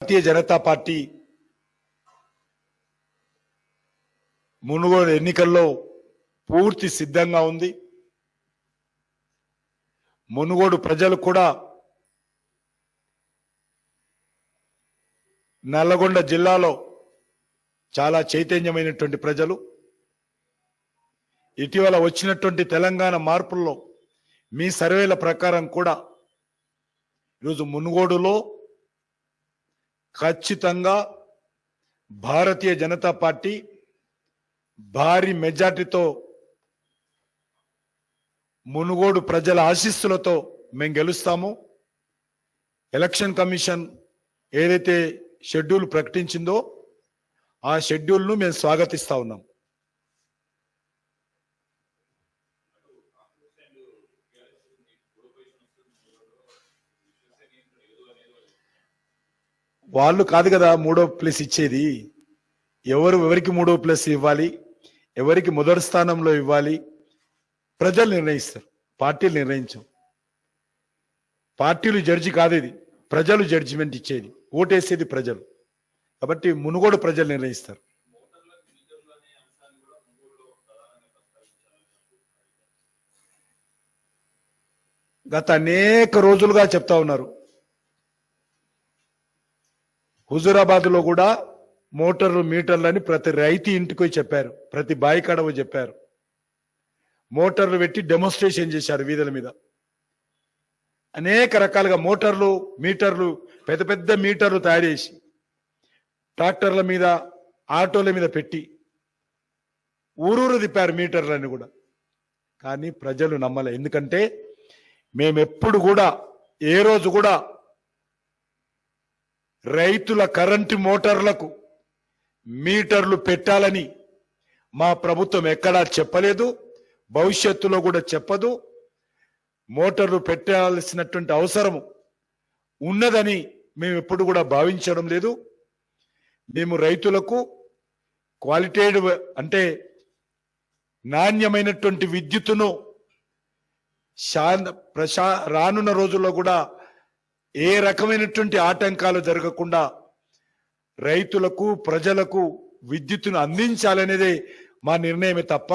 భారతీయ Janata party Munugode ఎన్నికల్లో పూర్తి సిద్ధంగా ఉంది మునుగోడు ప్రజలు కూడా నల్లగొండ జిల్లాలో చాలా చైతన్యమైనటువంటి ప్రజలు ఇటీవల వచ్చినటువంటి తెలంగాణ మార్పుల్లో మీ సర్వేల ప్రకారం కూడా ఈరోజు మునుగోడులో ఖచ్చితంగా భారతీయ జనతా పార్టీ భారీ మెజార్టీతో మునుగోడు ప్రజల ఆశీస్సులతో మేము గెలుస్తాము ఎలక్షన్ కమిషన్ ఏదైతే షెడ్యూల్ ప్రకటించిందో ఆ షెడ్యూల్ను మేము స్వాగతిస్తా ఉన్నాం వాళ్ళు కాదు కదా మూడో ప్లేస్ ఇచ్చేది ఎవరు ఎవరికి మూడో ప్లేస్ ఇవ్వాలి ఎవరికి మొదటి స్థానంలో ఇవ్వాలి ప్రజలు నిర్ణయిస్తారు పార్టీలు నిర్ణయించం పార్టీలు జడ్జి కాదు ఇది ప్రజలు జడ్జిమెంట్ ఇచ్చేది ఓటేసేది ప్రజలు కాబట్టి మునుగోడు ప్రజలు నిర్ణయిస్తారు గత అనేక రోజులుగా చెప్తా ఉన్నారు హుజూరాబాద్ లో కూడా మోటార్లు మీటర్లు అని ప్రతి రైతు ఇంటికి పోయి చెప్పారు ప్రతి బాయి కాడ పోయి చెప్పారు మోటార్లు పెట్టి డెమోన్స్ట్రేషన్ చేశారు వీధుల మీద అనేక రకాలుగా మోటార్లు మీటర్లు పెద్ద పెద్ద మీటర్లు తయారు చేసి ట్రాక్టర్ల మీద ఆటోల మీద పెట్టి ఊరూరు తిప్పారు మీటర్లన్నీ కూడా కానీ ప్రజలు నమ్మలే ఎందుకంటే మేమెప్పుడు కూడా ఏ రోజు కూడా రైతుల కరెంటు మోటార్లకు మీటర్లు పెట్టాలని మా ప్రభుత్వం ఎక్కడా చెప్పలేదు భవిష్యత్తులో కూడా చెప్పదు మోటార్లు పెట్టాల్సినటువంటి అవసరం ఉన్నదని మేము ఎప్పుడు కూడా భావించడం లేదు మేము రైతులకు క్వాలిటేటివ్ అంటే నాణ్యమైనటువంటి విద్యుత్తును శాంత ప్రశా రానున్న రోజుల్లో కూడా ఏ రకమైనటువంటి ఆటంకాలు జరగకుండా రైతులకు ప్రజలకు విద్యుత్తును అందించాలనేదే మా నిర్ణయమే తప్ప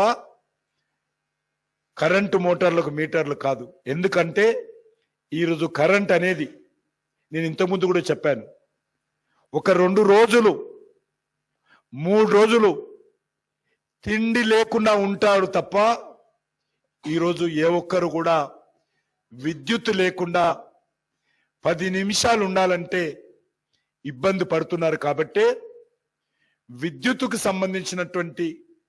కరెంటు మోటార్లకు మీటర్లు కాదు ఎందుకంటే ఈరోజు కరెంట్ అనేది నేను ఇంతకుముందు కూడా చెప్పాను ఒక రెండు రోజులు మూడు రోజులు తిండి లేకుండా ఉంటాడు తప్ప ఈరోజు ఏ ఒక్కరు కూడా విద్యుత్ లేకుండా పది నిమిషాలు ఉండాలంటే ఇబ్బంది పడుతున్నారు కాబట్టే విద్యుత్తుకు సంబంధించినటువంటి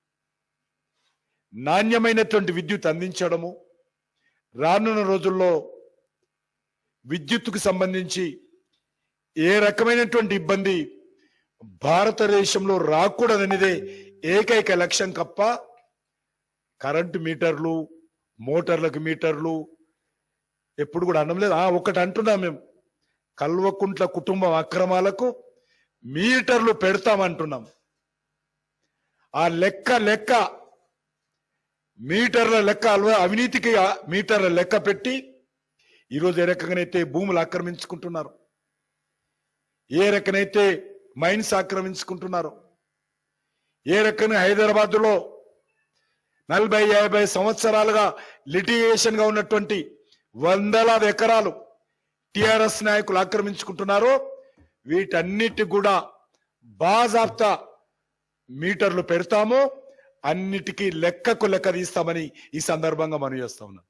నాణ్యమైనటువంటి విద్యుత్ అందించడము రానున్న రోజుల్లో విద్యుత్తుకు సంబంధించి ఏ రకమైనటువంటి ఇబ్బంది భారతదేశంలో రాకూడదనేదే ఏకైక లక్ష్యం తప్ప కరెంటు మీటర్లు మోటార్లకు మీటర్లు ఎప్పుడు కూడా అనడం లేదు ఆ ఒకటి అంటున్నాం మేము కల్వకుంట్ల కుటుంబం అక్రమాలకు మీటర్లు పెడతామంటున్నాం ఆ లెక్క లెక్క మీటర్ల లెక్క అలవా- అవినీతికి ఆ మీటర్ల లెక్క పెట్టి ఈరోజు ఏ రకంగానైతే భూములు ఆక్రమించుకుంటున్నారు ఏ రకనైతే మైన్స్ ఆక్రమించుకుంటున్నారు ఏ రకంగా హైదరాబాద్ లో నలభై యాభై సంవత్సరాలుగా లిటిగేషన్ గా ఉన్నటువంటి వందలాది ఎకరాలు టిఆర్ఎస్ నాయకులు ఆక్రమించుకుంటున్నారో వీటన్నిటి కూడా బాజాప్తా మీటర్లు పెడతాము అన్నిటికీ లెక్కకు లెక్క తీస్తామని ఈ సందర్భంగా మనం చేస్తా ఉన్నాం